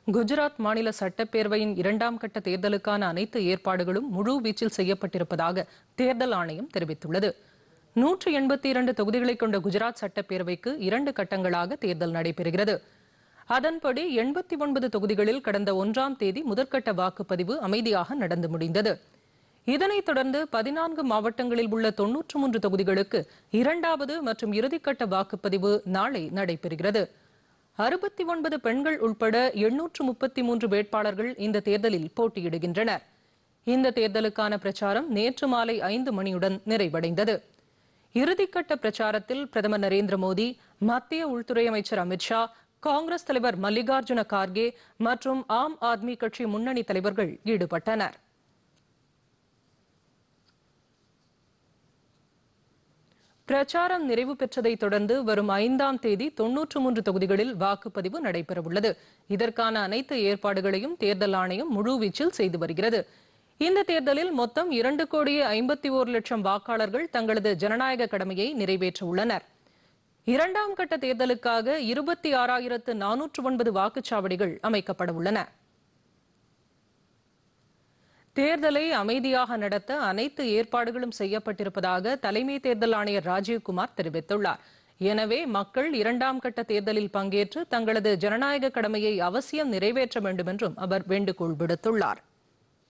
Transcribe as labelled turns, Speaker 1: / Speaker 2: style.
Speaker 1: குஜராத் மாநில சட்டப்பேரவையின் இரண்டாம் கட்ட தேர்தலுக்கான அனைத்து ஏற்பாடுகளும் முழு வீச்சில் செய்யப்பட்டிருப்பதாக தேர்தல் ஆணையம் தெரிவித்துள்ளது நூற்று எண்பத்தி இரண்டு தொகுதிகளை கொண்ட குஜராத் சட்டப்பேரவைக்கு இரண்டு கட்டங்களாக தேர்தல் நடைபெறுகிறது அதன்படி எண்பத்தி ஒன்பது தொகுதிகளில் கடந்த ஒன்றாம் தேதி முதற்கட்ட வாக்குப்பதிவு அமைதியாக நடந்து முடிந்தது இதனைத் தொடர்ந்து பதினான்கு மாவட்டங்களில் உள்ள தொன்னூற்று மூன்று தொகுதிகளுக்கு இரண்டாவது மற்றும் இறுதிக்கட்ட வாக்குப்பதிவு நாளை நடைபெறுகிறது அறுபத்தி ஒன்பது பெண்கள் உட்பட எண்ணூற்று முப்பத்தி மூன்று வேட்பாளர்கள் இந்த தேர்தலில் போட்டியிடுகின்றனர் இந்த தேர்தலுக்கான பிரச்சாரம் நேற்று மாலை ஐந்து மணியுடன் நிறைவடைந்தது இறுதிக்கட்ட பிரச்சாரத்தில் பிரதமர் நரேந்திர மோடி மத்திய உள்துறை அமைச்சர் அமித்ஷா காங்கிரஸ் தலைவர் மல்லிகார்ஜுன கார்கே மற்றும் ஆம் ஆத்மி கட்சி முன்னணி தலைவர்கள் ஈடுபட்டனர் பிரச்சாரம் நிறைவு பெற்றதை தொடர்ந்து வரும் ஐந்தாம் தேதி தொன்னூற்று மூன்று தொகுதிகளில் வாக்குப்பதிவு நடைபெறவுள்ளது இதற்கான அனைத்து ஏற்பாடுகளையும் தேர்தல் ஆணையம் முழுவீச்சில் செய்து வருகிறது இந்த தேர்தலில் மொத்தம் இரண்டு கோடியே ஐம்பத்தி ஓரு லட்சம் வாக்காளர்கள் தங்களது ஜனநாயக கடமையை நிறைவேற்ற உள்ளனர் இரண்டாம் கட்ட தேர்தலுக்காக இருபத்தி ஆறாயிரத்து நானூற்று ஒன்பது வாக்குச்சாவடிகள் அமைக்கப்பட உள்ளன தேர்தலை அமைதியாக நடத்த அனைத்து ஏற்பாடுகளும் செய்யப்பட்டிருப்பதாக தலைமை தேர்தல் ஆணையர் ராஜீவ்குமார் தெரிவித்துள்ளார் எனவே மக்கள் இரண்டாம் கட்ட தேர்தலில் பங்கேற்று தங்களது ஜனநாயக கடமையை அவசியம் நிறைவேற்ற வேண்டும் என்றும் அவர் வேண்டுகோள் விடுத்துள்ளார்